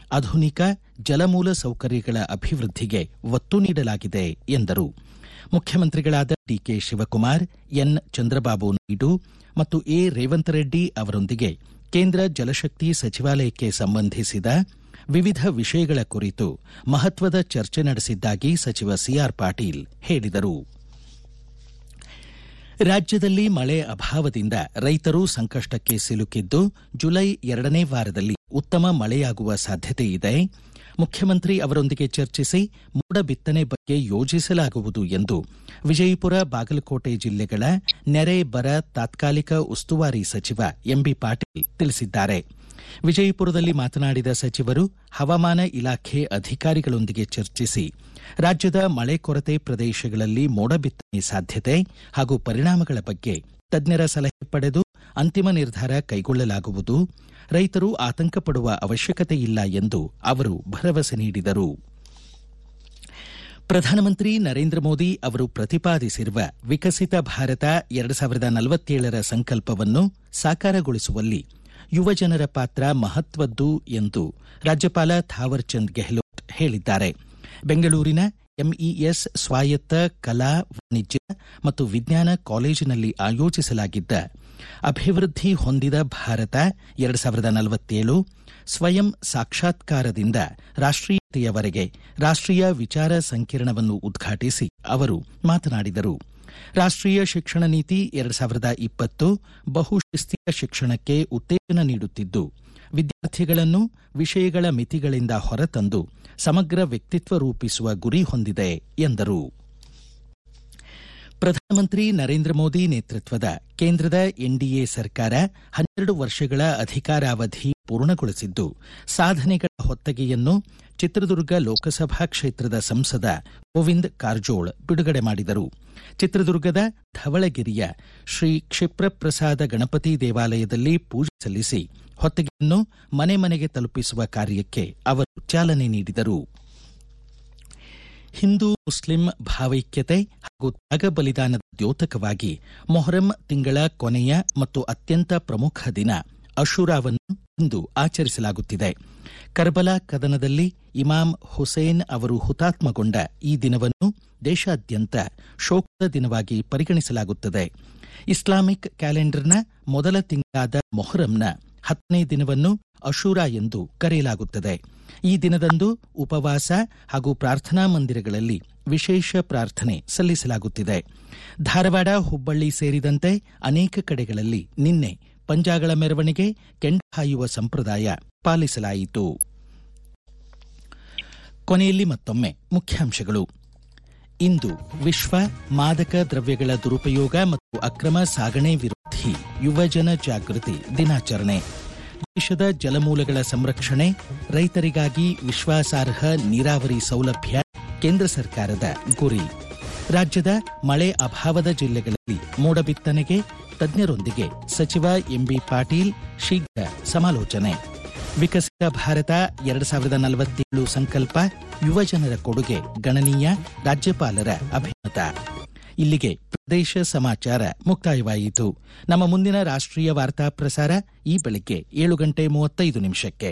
ಆಧುನಿಕ ಜಲಮೂಲ ಸೌಕರ್ಯಗಳ ಅಭಿವೃದ್ಧಿಗೆ ಒತ್ತು ನೀಡಲಾಗಿದೆ ಎಂದರು ಮುಖ್ಯಮಂತ್ರಿಗಳಾದ ಡಿಕೆ ಶಿವಕುಮಾರ್ ಎನ್ ಚಂದ್ರಬಾಬು ನಾಯ್ಡು ಮತ್ತು ಎ ರೇವಂತ್ ರೆಡ್ಡಿ ಅವರೊಂದಿಗೆ ಕೇಂದ್ರ ಜಲಶಕ್ತಿ ಸಚಿವಾಲಯಕ್ಕೆ ಸಂಬಂಧಿಸಿದ ವಿವಿಧ ವಿಷಯಗಳ ಕುರಿತು ಮಹತ್ವದ ಚರ್ಚೆ ನಡೆಸಿದ್ದಾಗಿ ಸಚಿವ ಸಿಆರ್ ಪಾಟೀಲ್ ಹೇಳಿದರು ರಾಜ್ಯದಲ್ಲಿ ಮಳೆ ಅಭಾವದಿಂದ ರೈತರು ಸಂಕಷ್ಟಕ್ಕೆ ಸಿಲುಕಿದ್ದು ಜುಲೈ ಎರಡನೇ ವಾರದಲ್ಲಿ ಉತ್ತಮ ಮಳೆಯಾಗುವ ಸಾಧ್ಯತೆ ಇದೆ ಮುಖ್ಯಮಂತ್ರಿ ಅವರೊಂದಿಗೆ ಚರ್ಚಿಸಿ ಮೋಡ ಬಿತ್ತನೆ ಬಗ್ಗೆ ಯೋಜಿಸಲಾಗುವುದು ಎಂದು ವಿಜಯಪುರ ಬಾಗಲಕೋಟೆ ಜಿಲ್ಲೆಗಳ ನೆರೆ ಬರ ತಾತ್ಕಾಲಿಕ ಉಸ್ತುವಾರಿ ಸಚಿವ ಎಂಬಿ ಪಾಟೀಲ್ ತಿಳಿಸಿದ್ದಾರೆ ವಿಜಯಪುರದಲ್ಲಿ ಮಾತನಾಡಿದ ಸಚಿವರು ಹವಾಮಾನ ಇಲಾಖೆ ಅಧಿಕಾರಿಗಳೊಂದಿಗೆ ಚರ್ಚಿಸಿ ರಾಜ್ಯದ ಮಳೆ ಕೊರತೆ ಪ್ರದೇಶಗಳಲ್ಲಿ ಮೋಡ ಬಿತ್ತನೆ ಸಾಧ್ಯತೆ ಹಾಗೂ ಪರಿಣಾಮಗಳ ಬಗ್ಗೆ ತಜ್ಞರ ಸಲಹೆ ಪಡೆದು ಅಂತಿಮ ನಿರ್ಧಾರ ಕೈಗೊಳ್ಳಲಾಗುವುದು ರೈತರು ಆತಂಕ ಪಡುವ ಅವಶ್ಯಕತೆ ಇಲ್ಲ ಎಂದು ಅವರು ಭರವಸೆ ನೀಡಿದರು ಪ್ರಧಾನಮಂತ್ರಿ ನರೇಂದ್ರ ಮೋದಿ ಅವರು ಪ್ರತಿಪಾದಿಸಿರುವ ವಿಕಸಿತ ಭಾರತ ಎರಡು ಸಾವಿರದ ನಲವತ್ತೇಳರ ಸಂಕಲ್ಪವನ್ನು ಸಾಕಾರಗೊಳಿಸುವಲ್ಲಿ ಯುವಜನರ ಪಾತ್ರ ಮಹತ್ವದ್ದು ಎಂದು ರಾಜ್ಯಪಾಲ ಥಾವರ್ಚಂದ್ ಗೆಹ್ಲೋಟ್ ಹೇಳಿದ್ದಾರೆ ಬೆಂಗಳೂರಿನ ಎಂಇಎಸ್ ಸ್ವಾಯತ್ತ ಕಲಾ ವಾಣಿಜ್ಯ ಮತ್ತು ವಿಜ್ಞಾನ ಕಾಲೇಜಿನಲ್ಲಿ ಆಯೋಜಿಸಲಾಗಿದ್ದ ಅಭಿವೃದ್ಧಿ ಹೊಂದಿದ ಭಾರತ ಎರಡು ಸಾವಿರದ ನಲವತ್ತೇಳು ಸ್ವಯಂ ಸಾಕ್ಷಾತ್ಕಾರದಿಂದ ರಾಷ್ಟೀಯತೆಯವರೆಗೆ ರಾಷ್ಟೀಯ ವಿಚಾರ ಸಂಕಿರಣವನ್ನು ಉದ್ಘಾಟಿಸಿ ಅವರು ಮಾತನಾಡಿದರು ರಾಷ್ಟೀಯ ಶಿಕ್ಷಣ ನೀತಿ ಎರಡು ಸಾವಿರದ ಇಪ್ಪತ್ತು ಬಹುಶಿಸ್ತೀಯ ಶಿಕ್ಷಣಕ್ಕೆ ಉತ್ತೇಜನ ನೀಡುತ್ತಿದ್ದು ವಿದ್ಯಾರ್ಥಿಗಳನ್ನು ವಿಷಯಗಳ ಮಿತಿಗಳಿಂದ ಹೊರತಂದು ಸಮಗ್ರ ವ್ಯಕ್ತಿತ್ವ ರೂಪಿಸುವ ಗುರಿ ಹೊಂದಿದೆ ಎಂದರು ಪ್ರಧಾನಮಂತ್ರಿ ನರೇಂದ್ರ ಮೋದಿ ನೇತೃತ್ವದ ಕೇಂದ್ರದ ಎನ್ಡಿಎ ಸರ್ಕಾರ ಹನ್ನೆರಡು ವರ್ಷಗಳ ಅಧಿಕಾರಾವಧಿ ಪೂರ್ಣಗೊಳಿಸಿದ್ದು ಸಾಧನೆಗಳ ಹೊತ್ತಗೆಯನ್ನು ಚಿತ್ರದುರ್ಗ ಲೋಕಸಭಾ ಕ್ಷೇತ್ರದ ಸಂಸದ ಗೋವಿಂದ್ ಕಾರಜೋಳ್ ಬಿಡುಗಡೆ ಮಾಡಿದರು ಚಿತ್ರದುರ್ಗದ ಧವಳಗಿರಿಯ ಶ್ರೀ ಕ್ಷಿಪ್ರಪ್ರಸಾದ ಗಣಪತಿ ದೇವಾಲಯದಲ್ಲಿ ಪೂಜೆ ಸಲ್ಲಿಸಿ ಹೊತ್ತಗೆಯನ್ನು ಮನೆ ಮನೆಗೆ ತಲುಪಿಸುವ ಕಾರ್ಯಕ್ಕೆ ಅವರು ಚಾಲನೆ ನೀಡಿದರು ಹಿಂದೂ ಮುಸ್ಲಿಂ ಭಾವೈಕ್ಯತೆ ಹಾಗೂ ತ್ಯಾಗ ಬಲಿದಾನದ ದ್ಯೋತಕವಾಗಿ ಮೊಹರಂ ತಿಂಗಳ ಕೊನೆಯ ಮತ್ತು ಅತ್ಯಂತ ಪ್ರಮುಖ ದಿನ ಅಶೂರಾವನ್ನು ಇಂದು ಆಚರಿಸಲಾಗುತ್ತಿದೆ ಕರ್ಬಲಾ ಕದನದಲ್ಲಿ ಇಮಾಮ್ ಹುಸೇನ್ ಅವರು ಹುತಾತ್ಮಗೊಂಡ ಈ ದಿನವನ್ನು ದೇಶಾದ್ಯಂತ ಶೋಕದ ದಿನವಾಗಿ ಪರಿಗಣಿಸಲಾಗುತ್ತದೆ ಇಸ್ಲಾಮಿಕ್ ಕ್ಯಾಲೆಂಡರ್ನ ಮೊದಲ ತಿಂಗಳಾದ ಮೊಹರಂನ ಹತ್ತನೇ ದಿನವನ್ನು ಅಶೂರಾ ಎಂದು ಕರೆಯಲಾಗುತ್ತದೆ ಈ ದಿನದಂದು ಉಪವಾಸ ಹಾಗೂ ಪ್ರಾರ್ಥನಾ ಮಂದಿರಗಳಲ್ಲಿ ವಿಶೇಷ ಪ್ರಾರ್ಥನೆ ಸಲ್ಲಿಸಲಾಗುತ್ತಿದೆ ಧಾರವಾಡ ಹುಬ್ಬಳ್ಳಿ ಸೇರಿದಂತೆ ಅನೇಕ ಕಡೆಗಳಲ್ಲಿ ನಿನ್ನೆ ಪಂಜಾಗಳ ಮೆರವಣಿಗೆ ಕೆಂಡ ಹಾಯುವ ಸಂಪ್ರದಾಯ ಪಾಲಿಸಲಾಯಿತು ಕೊನೆಯಲ್ಲಿ ಮತ್ತೊಮ್ಮೆ ಮುಖ್ಯಾಂಶಗಳು ಇಂದು ವಿಶ್ವ ಮಾದಕ ದ್ರವ್ಯಗಳ ದುರುಪಯೋಗ ಮತ್ತು ಅಕ್ರಮ ಸಾಗಣೆ ವಿರೋಧಿ ಯುವಜನ ಜಾಗೃತಿ ದಿನಾಚರಣೆ ದೇಶದ ಜಲಮೂಲಗಳ ಸಂರಕ್ಷಣೆ ರೈತರಿಗಾಗಿ ವಿಶ್ವಾಸಾರ್ಹ ನೀರಾವರಿ ಸೌಲಭ್ಯ ಕೇಂದ್ರ ಸರ್ಕಾರದ ಗುರಿ ರಾಜ್ಯದ ಮಳೆ ಅಭಾವದ ಜಿಲ್ಲೆಗಳಲ್ಲಿ ಮೋಡ ಬಿತ್ತನೆಗೆ ತಜ್ಞರೊಂದಿಗೆ ಸಚಿವ ಎಂಬಿ ಪಾಟೀಲ್ ಶೀಘ್ರ ಸಮಾಲೋಚನೆ ವಿಕಸಿತ ಭಾರತ ಎರಡು ಸಾವಿರದ ನಲವತ್ತೇಳು ಸಂಕಲ್ಪ ಯುವಜನರ ಕೊಡುಗೆ ಗಣನೀಯ ರಾಜ್ಯಪಾಲರ ಅಭಿಮತ ಇಲ್ಲಿಗೆ ಪ್ರದೇಶ ಸಮಾಚಾರ ಮುಕ್ತಾಯವಾಯಿತು ನಮ್ಮ ಮುಂದಿನ ರಾಷ್ಟ್ರೀಯ ವಾರ್ತಾ ಪ್ರಸಾರ ಈ ಬೆಳಿಗ್ಗೆ ಏಳು ಗಂಟೆ ಮೂವತ್ತೈದು ನಿಮಿಷಕ್ಕೆ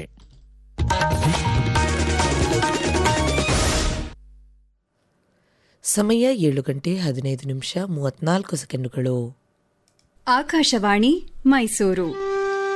ಸಮಯ ಏಳು ಗಂಟೆ ಹದಿನೈದು ನಿಮಿಷ ಮೂವತ್ನಾಲ್ಕು ಸೆಕೆಂಡುಗಳು ಆಕಾಶವಾಣಿ ಮೈಸೂರು